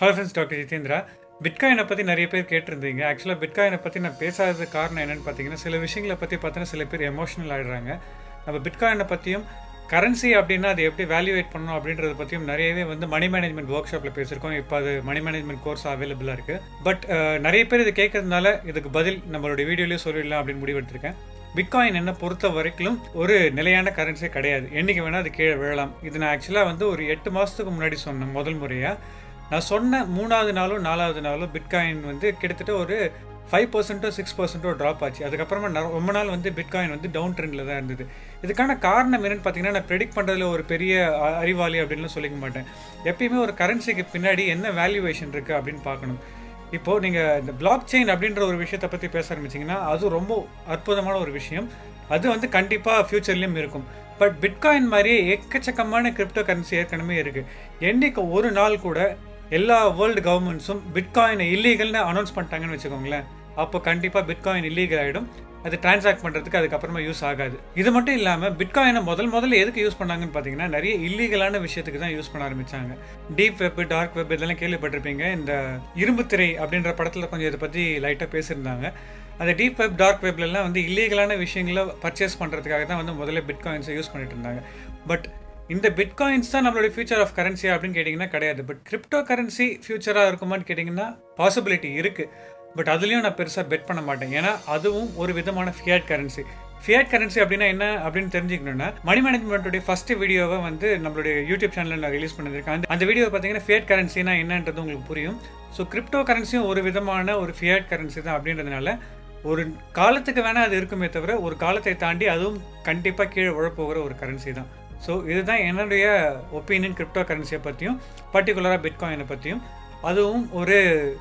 hello friends doctor Jitendra பிட்காயினை பற்றி நிறைய பேர் கேட்டிருந்தீங்க ஆக்சுவலாக பிட்காயினை பற்றி நான் பேசாதது காரணம் என்னன்னு பார்த்தீங்கன்னா சில விஷயங்களை பற்றி பார்த்தீங்கன்னா சில பேர் எமோஷனல் ஆகிடுறாங்க நம்ம பிட்காயினை பற்றியும் கரன்சி அப்படின்னா அது எப்படி வேல்யூவேட் பண்ணணும் அப்படின்றத பற்றியும் நிறையவே வந்து மணி மேனேஜ்மெண்ட் ஒர்க் ஷாப்பில் பேசியிருக்கோம் இப்போ அது மணி மேனேஜ்மெண்ட் கோர்ஸ் அவைலபிளாக இருக்குது பட் நிறைய பேர் இது கேட்கறதுனால இதுக்கு பதில் நம்மளுடைய வீடியோலேயே சொல்லிடலாம் அப்படின்னு முடிவெடுத்திருக்கேன் பிட்காயின் என்ன பொறுத்த வரைக்கும் ஒரு நிலையான கரன்சியே கிடையாது என்றைக்கு வேணால் அது கீழே விழலாம் இது நான் ஆக்சுவலாக வந்து ஒரு எட்டு மாதத்துக்கு முன்னாடி சொன்னேன் முதல் முறையாக நான் சொன்ன மூணாவது நாளும் நாலாவது நாளும் பிட்காயின் வந்து கிட்டத்தட்ட ஒரு ஃபைவ் பர்சன்ட்டோ சிக்ஸ் பர்சன்ட்டோ ட்ராப் ஆச்சு அதுக்கப்புறமா ந- ரொம்ப நாள் வந்து பிட்காயின் வந்து டவுன் ட்ரெண்டில் தான் இருந்தது இதுக்கான காரணம் என்னன்னு பார்த்தீங்கன்னா நான் ப்ரெடிக்ட் பண்ணுறதுல ஒரு பெரிய அ- அறிவாளி அப்படின்லாம் சொல்லிக்க மாட்டேன் எப்பயுமே ஒரு கரன்சிக்கு பின்னாடி என்ன வேல்யூவேஷன் இருக்குது அப்படின்னு பார்க்கணும் இப்போது நீங்கள் இந்த பிளாக் செயின் அப்படின்ற ஒரு விஷயத்தை பற்றி பேச ஆரம்பிச்சிங்கன்னா அது ரொம்ப அற்புதமான ஒரு விஷயம் அது வந்து கண்டிப்பாக ஃப்யூச்சர்லேயும் இருக்கும் பட் பிட்காயின் மாதிரியே எக்கச்சக்கமான கிரிப்டோ கரன்சி ஏற்கனவே இருக்குது என்னைக்கு ஒரு நாள் கூட எல்லா வேர்ல்டு கவர்மெண்ட்ஸும் பிட்காயினை இல்லீகல்னு அனௌன்ஸ் பண்ணிட்டாங்கன்னு வச்சுக்கோங்களேன் அப்போ கண்டிப்பாக பிட்காயின் இல்லீகல் ஆகிடும் அது டிரான்சாக்ட் பண்ணுறதுக்கு அதுக்கப்புறமா யூஸ் ஆகாது இது மட்டும் இல்லாமல் பிட்காயினை முதல் முதல்ல எதுக்கு யூஸ் பண்ணாங்கன்னு பார்த்தீங்கன்னா நிறைய இல்லீகலான விஷயத்துக்கு தான் யூஸ் பண்ண ஆரம்பிச்சாங்க டீப் வெப் டார்க் வெப் இதெல்லாம் கேள்விப்பட்டிருப்பீங்க இந்த இரும்பு திரை அப்படின்ற படத்தில் கொஞ்சம் இதை பற்றி லைட்டாக பேசியிருந்தாங்க அந்த டீப் வெப் டார்க் வெப்லலாம் வந்து இல்லீகலான விஷயங்களை பர்ச்சேஸ் பண்ணுறதுக்காக தான் வந்து முதல்ல பிட்காயின்ஸை யூஸ் பண்ணிட்டு இருந்தாங்க பட் இந்த பிட்காயின்ஸ் தான் நம்மளுடைய ஃபியூச்சர் ஆஃப் கரன்சி அப்படின்னு கேட்டிங்கன்னா கிடையாது பட் கிரிப்டோ கரன்சி ஃபியூச்சராக இருக்குமான்னு கேட்டிங்கன்னா பாசிபிலிட்டி இருக்குது பட் அதுலேயும் நான் பெருசாக பெட் பண்ண மாட்டேன் ஏன்னா அதுவும் ஒரு விதமான ஃபியாட் கரன்சி ஃபியாட் கரன்சி அப்படின்னா என்ன அப்படின்னு தெரிஞ்சுக்கணும்னா மணி மேனேஜ்மெண்ட்டுடைய ஃபர்ஸ்ட் வீடியோவை வந்து நம்மளுடைய யூடியூப் சேனலில் நான் ரிலீஸ் பண்ணியிருக்கேன் அந்த அந்த வீடியோ பார்த்தீங்கன்னா ஃபியாட் கரன்சினா என்னன்றது உங்களுக்கு புரியும் ஸோ கிரிப்டோ கரன்சியும் ஒரு விதமான ஒரு ஃபியாட் கரன்சி தான் அப்படின்றதுனால ஒரு காலத்துக்கு வேணால் அது இருக்குமே தவிர ஒரு காலத்தை தாண்டி அதுவும் கண்டிப்பாக கீழே உழப்போகிற ஒரு கரன்சி தான் ஸோ இதுதான் என்னுடைய ஒப்பீனியன் கிரிப்டோ கரன்சியை பற்றியும் பர்டிகுலராக பிட்காயினை பற்றியும் அதுவும் ஒரு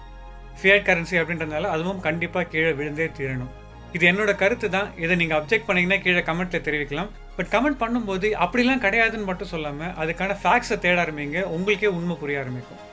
ஃபியட் கரன்சி அப்படின்றதுனால அதுவும் கண்டிப்பாக கீழே விழுந்தே தீரணும் இது என்னோட கருத்து தான் இதை நீங்கள் அப்ஜெக்ட் பண்ணீங்கன்னா கீழே கமெண்ட்டில் தெரிவிக்கலாம் பட் கமெண்ட் பண்ணும்போது அப்படிலாம் கிடையாதுன்னு மட்டும் சொல்லாமல் அதுக்கான ஃபேக்ட்ஸை தேட ஆரம்பிங்க உங்களுக்கே உண்மை புரிய ஆரம்பிக்கும்